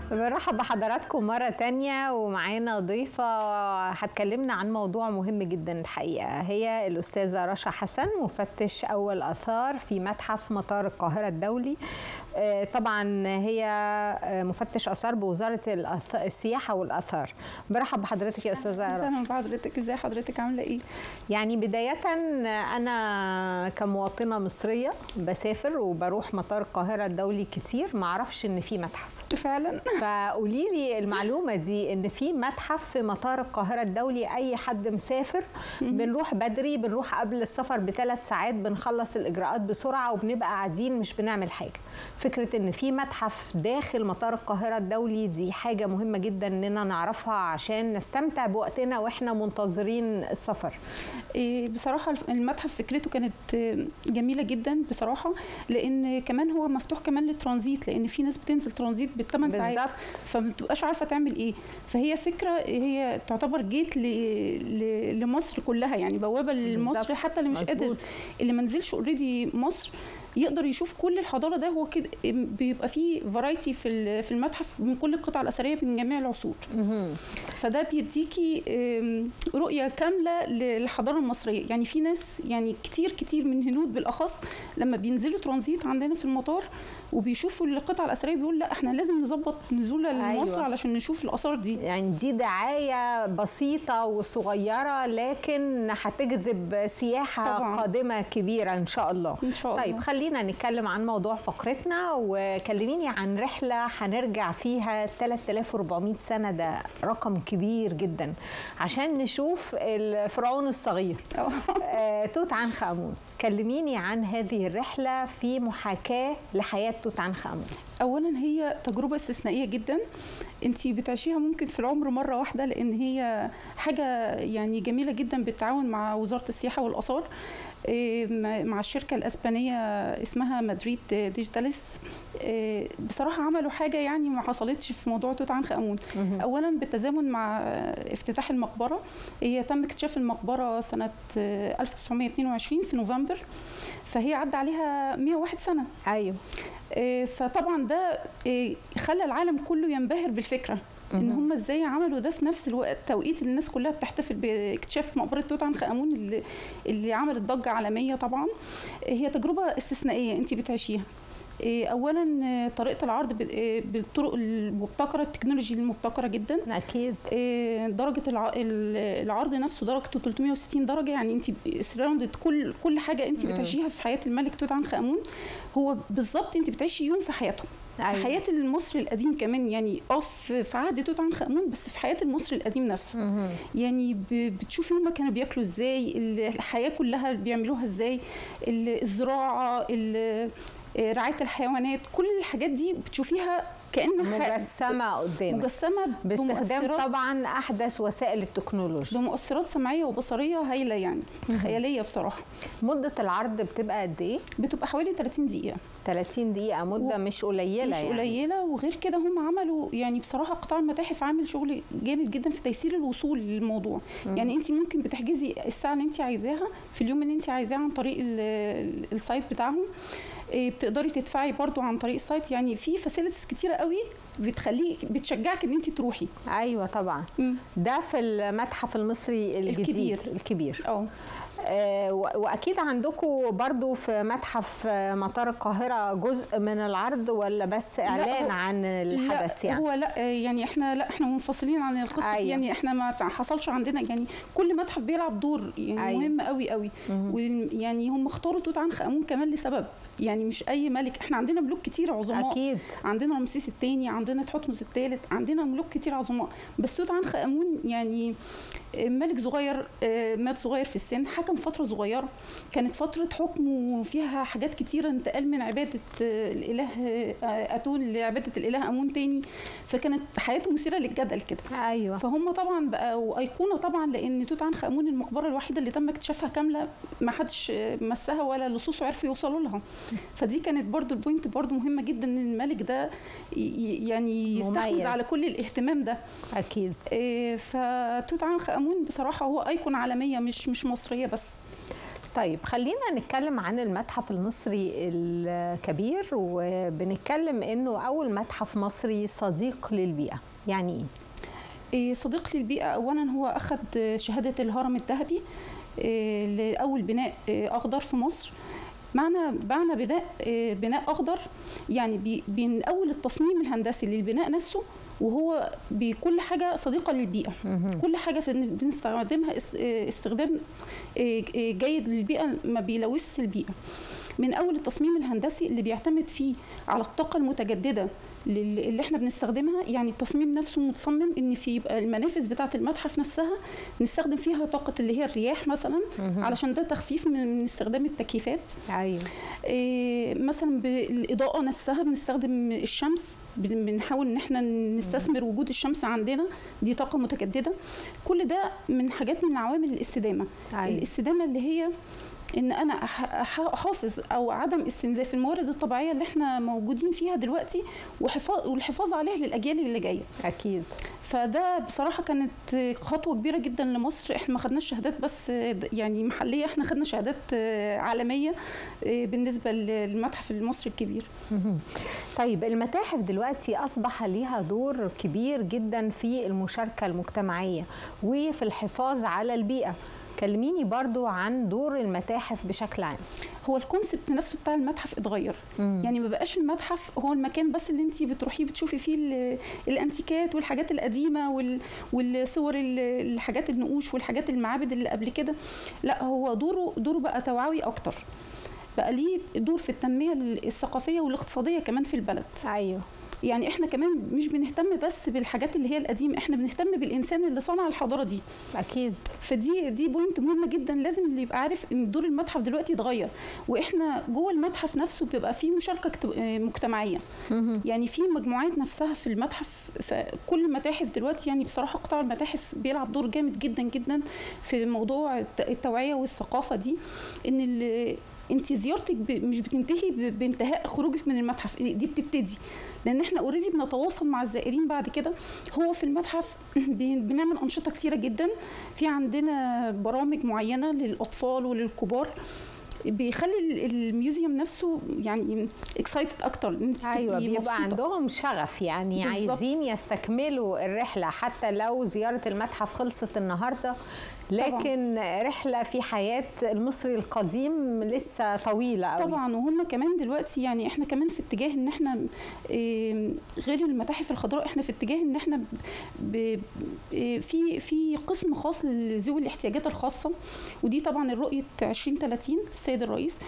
برحب بحضراتكم مرة تانية ومعانا ضيفة هتكلمنا عن موضوع مهم جدا الحقيقة هي الأستاذة رشا حسن مفتش أول آثار في متحف مطار القاهرة الدولي طبعا هي مفتش آثار بوزارة السياحة والآثار برحب بحضرتك يا أستاذة رشا اهلا بحضرتك ازاي حضرتك عامله ايه يعني بداية أنا كمواطنة مصرية بسافر وبروح مطار القاهرة الدولي كتير معرفش إن في متحف فعلا فقولي لي المعلومه دي ان في متحف في مطار القاهره الدولي اي حد مسافر بنروح بدري بنروح قبل السفر بثلاث ساعات بنخلص الاجراءات بسرعه وبنبقى قاعدين مش بنعمل حاجه فكره ان في متحف داخل مطار القاهره الدولي دي حاجه مهمه جدا اننا نعرفها عشان نستمتع بوقتنا واحنا منتظرين السفر إيه بصراحه المتحف فكرته كانت جميله جدا بصراحه لان كمان هو مفتوح كمان للترانزيت لان في ناس بتنزل ترانزيت بالثمان ساعات فما بتبقاش عارفه تعمل ايه فهي فكره هي تعتبر جيت ل... ل... لمصر كلها يعني بوابه لمصر حتى اللي مش مزبوط. قادر اللي ما نزلش اوريدي مصر يقدر يشوف كل الحضاره ده هو كده بيبقى فيه فرايتي في في المتحف من كل القطع الاثريه من جميع العصور فده بيديكي رؤيه كامله للحضاره المصريه يعني في ناس يعني كتير كتير من هنود بالاخص لما بينزلوا ترانزيت عندنا في المطار وبيشوفوا القطع الاثريه بيقول لا احنا لازم نظبط نزوله لمصر أيوة. علشان نشوف الاثار دي يعني دي دعايه بسيطه وصغيره لكن هتجذب سياحه طبعا. قادمه كبيره ان شاء الله ان شاء الله طيب خلينا نتكلم عن موضوع فقرتنا وكلميني عن رحله هنرجع فيها 3400 سنه ده رقم كبير جدا عشان نشوف الفرعون الصغير آه توت عنخ امون كلميني عن هذه الرحله في محاكاه لحياه توت عنخ امون اولا هي تجربه استثنائيه جدا انت بتعيشيها ممكن في العمر مره واحده لان هي حاجه يعني جميله جدا بالتعاون مع وزاره السياحه والاثار مع الشركة الأسبانية اسمها مدريد ديجيتاليس بصراحة عملوا حاجة يعني ما حصلتش في موضوع توت عنخ آمون أولا بالتزامن مع افتتاح المقبرة هي تم اكتشاف المقبرة سنة 1922 في نوفمبر فهي عدى عليها 101 سنة أيوه فطبعا ده خلى العالم كله ينبهر بالفكره ان هم ازاي عملوا ده في نفس الوقت توقيت اللي الناس كلها بتحتفل باكتشاف مقبره توت عنخ امون اللي, اللي عملت ضجه عالميه طبعا هي تجربه استثنائيه انت بتعيشيها اولا طريقه العرض بالطرق المبتكره التكنولوجي المبتكره جدا اكيد درجه العرض نفسه درجته 360 درجه يعني انت سراوندد كل كل حاجه انت بتعيشيها في حياه الملك توت عنخ امون هو بالظبط انت بتعيشي يوم في حياته أيوة. في حياه المصري القديم كمان يعني اوف في عهد توت عنخ امون بس في حياه المصري القديم نفسه مم. يعني بتشوفي هم كانوا بياكلوا ازاي الحياه كلها بيعملوها ازاي الزراعه رعايه الحيوانات كل الحاجات دي بتشوفيها كانها مجسمه قدامك مجسمه باستخدام طبعا احدث وسائل التكنولوجيا بمؤثرات سمعيه وبصريه هايله يعني خياليه بصراحه مده العرض بتبقى قد ايه بتبقى حوالي 30 دقيقه 30 دقيقه مده و... مش قليله مش يعني. قليله وغير كده هم عملوا يعني بصراحه قطاع المتاحف عامل شغل جامد جدا في تيسير الوصول للموضوع مم. يعني انت ممكن بتحجزي الساعه اللي انت عايزاها في اليوم اللي انت عايزاه عن طريق السايت بتاعهم بتقدري تدفعي برضو عن طريق السايت يعني في فاسيلتيز كتيره قوي بتخليك بتشجعك ان انت تروحي ايوه طبعا م. ده في المتحف المصري الجديد الكبير الكبير اه آه واكيد عندكم برضو في متحف مطار القاهره جزء من العرض ولا بس اعلان عن الحدث لا يعني هو لا يعني احنا لا احنا منفصلين عن القصه أيوة. يعني احنا ما حصلش عندنا يعني كل متحف بيلعب دور يعني أيوة. مهم قوي قوي ويعني هم اختاروا توت عنخ امون كمان لسبب يعني مش اي ملك احنا عندنا ملوك كتير عظماء اكيد عندنا رمسيس الثاني عندنا تحتمس الثالث عندنا ملوك كتير عظماء بس توت عنخ امون يعني ملك صغير مات صغير في السن حكم فتره صغيره كانت فتره حكمه فيها حاجات كتيره انتقال من عباده الاله اتون لعباده الاله امون تاني فكانت حياته مثيره للجدل كده ايوه فهم طبعا بقوا ايقونه طبعا لان توت عنخ امون المقبره الوحيده اللي تم اكتشافها كامله ما حدش مسها ولا لصوصه عرفوا يوصلوا لها فدي كانت برضو البوينت برضو مهمه جدا ان الملك ده يعني يستحوذ على كل الاهتمام ده اكيد إيه فتوت عنخ امون بصراحه هو ايقونه عالميه مش مش مصريه بس طيب خلينا نتكلم عن المتحف المصري الكبير وبنتكلم انه اول متحف مصري صديق للبيئه يعني ايه إيه، صديق للبيئة أولا هو أخذ شهادة الهرم الذهبي إيه، لأول بناء إيه، أخضر في مصر معنى معنى بناء بناء اخضر يعني من اول التصميم الهندسي للبناء نفسه وهو بكل حاجه صديقه للبيئه كل حاجه بنستخدمها استخدام جيد للبيئه ما بيلوثش البيئه من اول التصميم الهندسي اللي بيعتمد فيه على الطاقه المتجدده اللي احنا بنستخدمها يعني التصميم نفسه متصمم ان في يبقى المنافذ بتاعه المتحف نفسها نستخدم فيها طاقه اللي هي الرياح مثلا علشان ده تخفيف من استخدام التكييفات ايوه إيه مثلا بالاضاءه نفسها بنستخدم الشمس بنحاول ان احنا نستثمر وجود الشمس عندنا دي طاقه متجدده كل ده من حاجات من عوامل الاستدامه أيوة. الاستدامه اللي هي ان انا احافظ او عدم استنزاف الموارد الطبيعيه اللي احنا موجودين فيها دلوقتي وحفاظ والحفاظ عليها للاجيال اللي جايه اكيد فده بصراحه كانت خطوه كبيره جدا لمصر احنا ما خدناش شهادات بس يعني محليه احنا خدنا شهادات عالميه بالنسبه للمتحف المصري الكبير طيب المتاحف دلوقتي اصبح ليها دور كبير جدا في المشاركه المجتمعيه وفي الحفاظ على البيئه كلميني برضو عن دور المتاحف بشكل عام هو الكونسبت نفسه بتاع المتحف اتغير مم. يعني ما بقاش المتحف هو المكان بس اللي انت بتروحيه بتشوفي فيه الانتيكات والحاجات القديمه وال... والصور الحاجات النقوش والحاجات المعابد اللي قبل كده لا هو دوره دوره بقى توعوي اكتر بقى ليه دور في التنميه الثقافيه والاقتصاديه كمان في البلد ايوه يعني احنا كمان مش بنهتم بس بالحاجات اللي هي القديمه احنا بنهتم بالانسان اللي صنع الحضاره دي اكيد فدي دي بوينت مهمه جدا لازم اللي يبقى عارف ان دور المتحف دلوقتي اتغير واحنا جوه المتحف نفسه بيبقى فيه مشاركه مجتمعيه يعني في مجموعات نفسها في المتحف فكل المتاحف دلوقتي يعني بصراحه قطاع المتاحف بيلعب دور جامد جدا جدا في موضوع التوعيه والثقافه دي ان انت زيارتك مش بتنتهي بانتهاء خروجك من المتحف دي بتبتدي لان احنا اوريدي بنتواصل مع الزائرين بعد كده هو في المتحف بنعمل انشطه كتيره جدا في عندنا برامج معينه للاطفال وللكبار بيخلي الميوزيوم نفسه يعني اكسايتد اكتر ايوه بيبقى عندهم شغف يعني بالزبط. عايزين يستكملوا الرحله حتى لو زياره المتحف خلصت النهارده لكن طبعا. رحله في حياه المصري القديم لسه طويله قوي طبعا وهم كمان دلوقتي يعني احنا كمان في اتجاه ان احنا غير المتاحف الخضراء احنا في اتجاه ان احنا في في قسم خاص لذوي الاحتياجات الخاصه ودي طبعا الرؤيه 2030 السيد الرئيس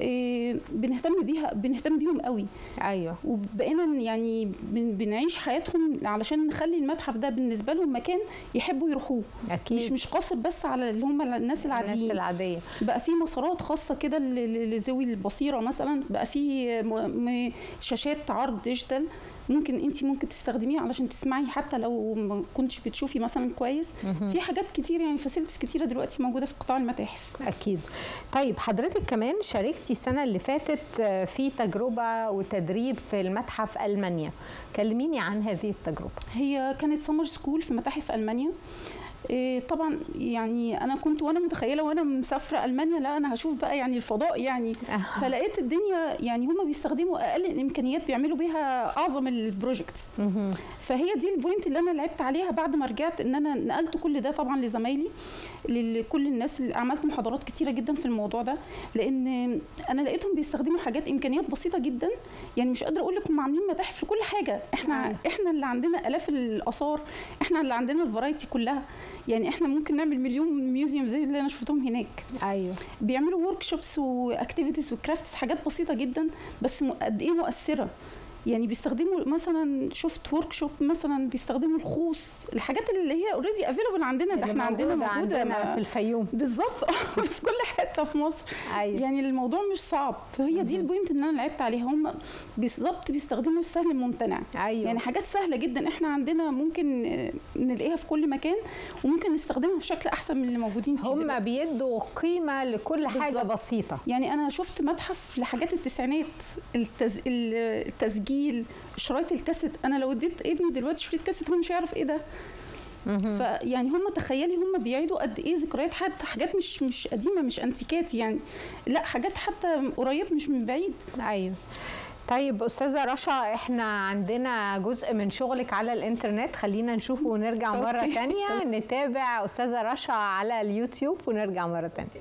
بنهتم بيها بنهتم بيهم قوي ايوه وبقينا يعني بنعيش حياتهم علشان نخلي المتحف ده بالنسبه لهم مكان يحبوا يروحوه اكيد مش مش قاصر بس على اللي هم الناس العاديين الناس العاديه بقى في مسارات خاصه كده لذوي البصيره مثلا بقى في شاشات عرض ديجيتال ممكن انت ممكن تستخدميها علشان تسمعي حتى لو ما كنتش بتشوفي مثلا كويس في حاجات كتير يعني فاسيلتيز كتيره دلوقتي موجوده في قطاع المتاحف اكيد طيب حضرتك كمان شاركتي السنه اللي فاتت في تجربه وتدريب في المتحف المانيا كلميني عن هذه التجربه هي كانت سمر سكول في متاحف المانيا إيه طبعا يعني انا كنت وانا متخيله وانا مسافره المانيا لا انا هشوف بقى يعني الفضاء يعني فلقيت الدنيا يعني هم بيستخدموا اقل الامكانيات بيعملوا بيها اعظم البروجكتس فهي دي البوينت اللي انا لعبت عليها بعد ما رجعت ان انا نقلت كل ده طبعا لزمايلي لكل الناس اللي عملت محاضرات كتيره جدا في الموضوع ده لان انا لقيتهم بيستخدموا حاجات امكانيات بسيطه جدا يعني مش قادره اقول لك هم عاملين متاحف في كل حاجه احنا احنا اللي عندنا الاف الاثار احنا اللي عندنا الفرايتي كلها يعني احنا ممكن نعمل مليون ميوزيوم زي اللي انا شفتهم هناك ايوه بيعملوا ورك شوبس واكتيفيتيز وكرافتس حاجات بسيطه جدا بس قد ايه مؤثره يعني بيستخدموا مثلا شفت ورك شوب مثلا بيستخدموا الخوص الحاجات اللي هي اوريدي افيلبل عندنا ده احنا عندنا موجوده عندنا في الفيوم بالظبط في كل حته في مصر أيوة. يعني الموضوع مش صعب فهي دي البوينت اللي انا لعبت عليها هم بالظبط بيستخدموا السهل الممتنع أيوة. يعني حاجات سهله جدا احنا عندنا ممكن نلاقيها في كل مكان وممكن نستخدمها بشكل احسن من اللي موجودين فيه هم دلوقتي. بيدوا قيمه لكل حاجه بالزبط. بسيطه يعني انا شفت متحف لحاجات التسعينات التز... التسجيل شرايط الكاسيت انا لو اديت ابني دلوقتي شريط كاسيت هو مش هيعرف ايه ده فيعني هم تخيلي هم بيعيدوا قد ايه ذكريات حتى حاجات مش مش قديمه مش انتيكات يعني لا حاجات حتى قريب مش من بعيد ايوه طيب استاذه رشا احنا عندنا جزء من شغلك على الانترنت خلينا نشوفه ونرجع مره تانية نتابع استاذه رشا على اليوتيوب ونرجع مره تانية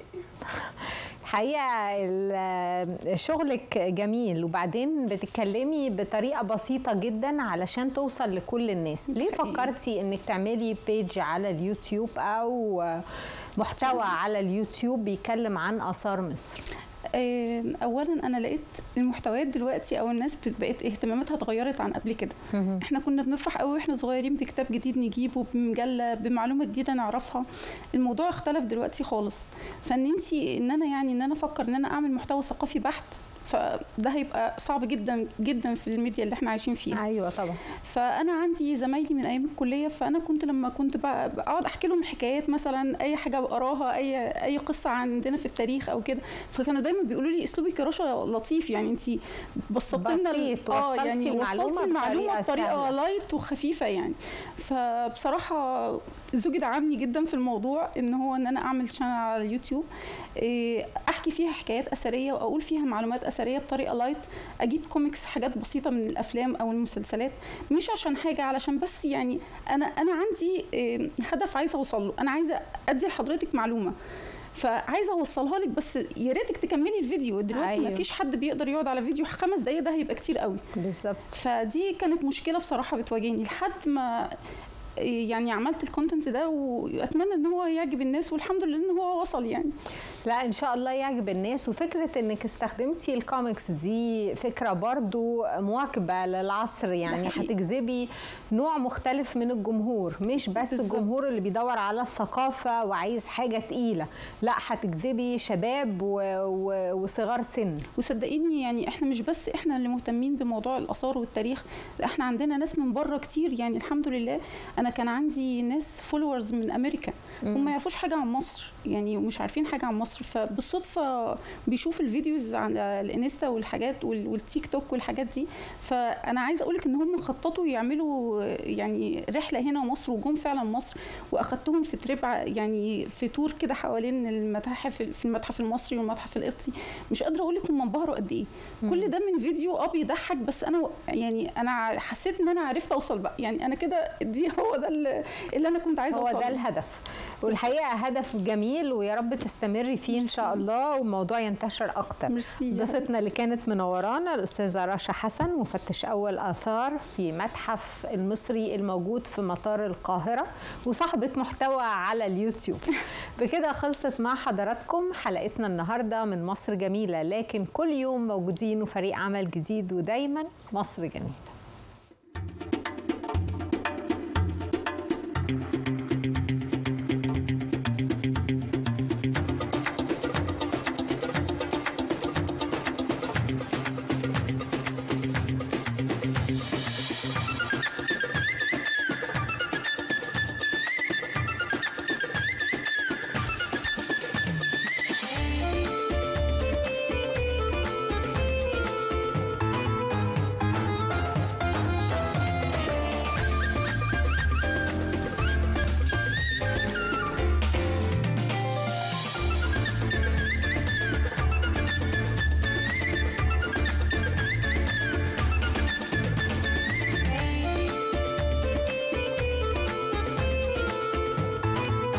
الحقيقه شغلك جميل وبعدين بتتكلمي بطريقه بسيطه جدا علشان توصل لكل الناس ليه فكرتي انك تعملي بيج على اليوتيوب او محتوى على اليوتيوب بيتكلم عن اثار مصر اولا انا لقيت المحتويات دلوقتي او الناس بقت اهتماماتها اتغيرت عن قبل كده احنا كنا بنفرح قوي واحنا صغيرين بكتاب جديد نجيبه بمجله بمعلومه جديده نعرفها الموضوع اختلف دلوقتي خالص فان انت ان انا يعني ان انا افكر ان انا اعمل محتوى ثقافي بحت فده هيبقى صعب جدا جدا في الميديا اللي احنا عايشين فيها ايوه طبعا فانا عندي زمايلي من ايام الكليه فانا كنت لما كنت بقعد احكي لهم حكايات مثلا اي حاجه بقراها اي اي قصه عندنا في التاريخ او كده فكانوا دايما بيقولوا لي اسلوبك يا رشا لطيف يعني انت بسطتي لنا اه يعني وصلتي المعلومه بطريقه لايت وخفيفه يعني فبصراحه زوجي دعمني جدا في الموضوع ان هو ان انا اعمل شانل على اليوتيوب احكي فيها حكايات اثريه واقول فيها معلومات اثريه بطريقه لايت اجيب كوميكس حاجات بسيطه من الافلام او المسلسلات مش عشان حاجه علشان بس يعني انا انا عندي هدف عايزه اوصل له انا عايزه ادي لحضرتك معلومه فعايزه اوصلها لك بس يا ريتك تكملي الفيديو دلوقتي أيوه. ما فيش حد بيقدر يقعد على فيديو خمس دقايق ده هيبقى كتير قوي بالظبط فدي كانت مشكله بصراحه بتواجهني لحد ما يعني عملت الكونتنت ده واتمنى ان هو يعجب الناس والحمد لله ان هو وصل يعني لا ان شاء الله يعجب الناس وفكره انك استخدمتي الكوميكس دي فكره برضو مواكبه للعصر يعني هتجذبي نوع مختلف من الجمهور مش بس بالزبط. الجمهور اللي بيدور على الثقافه وعايز حاجه تقيله لا هتجذبي شباب و... و... وصغار سن وصدقيني يعني احنا مش بس احنا اللي مهتمين بموضوع الاثار والتاريخ لا احنا عندنا ناس من بره كتير يعني الحمد لله انا كان عندي ناس فولورز من امريكا هم ما يعرفوش حاجه عن مصر يعني مش عارفين حاجه عن مصر فبالصدفه بيشوف الفيديوز على الانستا والحاجات والتيك توك والحاجات دي فانا عايزه اقول لك ان هم خططوا يعملوا يعني رحله هنا مصر وجم فعلا مصر واخدتهم في تريب يعني في تور كده حوالين المتاحف في المتحف المصري والمتحف القبطي مش قادره اقول لك هم انبهروا قد ايه كل ده من فيديو اه بيضحك بس انا يعني انا حسيت ان انا عرفت اوصل بقى يعني انا كده دي هو ده اللي انا كنت عايزه هو اوصل ده الهدف والحقيقه هدف جميل ويا رب تستمري فيه ان شاء الله والموضوع ينتشر اكتر ميرسي ضيفتنا اللي كانت منورانا الاستاذه رشا حسن مفتش اول اثار في متحف المصري الموجود في مطار القاهره وصاحبه محتوى على اليوتيوب بكده خلصت مع حضراتكم حلقتنا النهارده من مصر جميله لكن كل يوم موجودين وفريق عمل جديد ودايما مصر جميله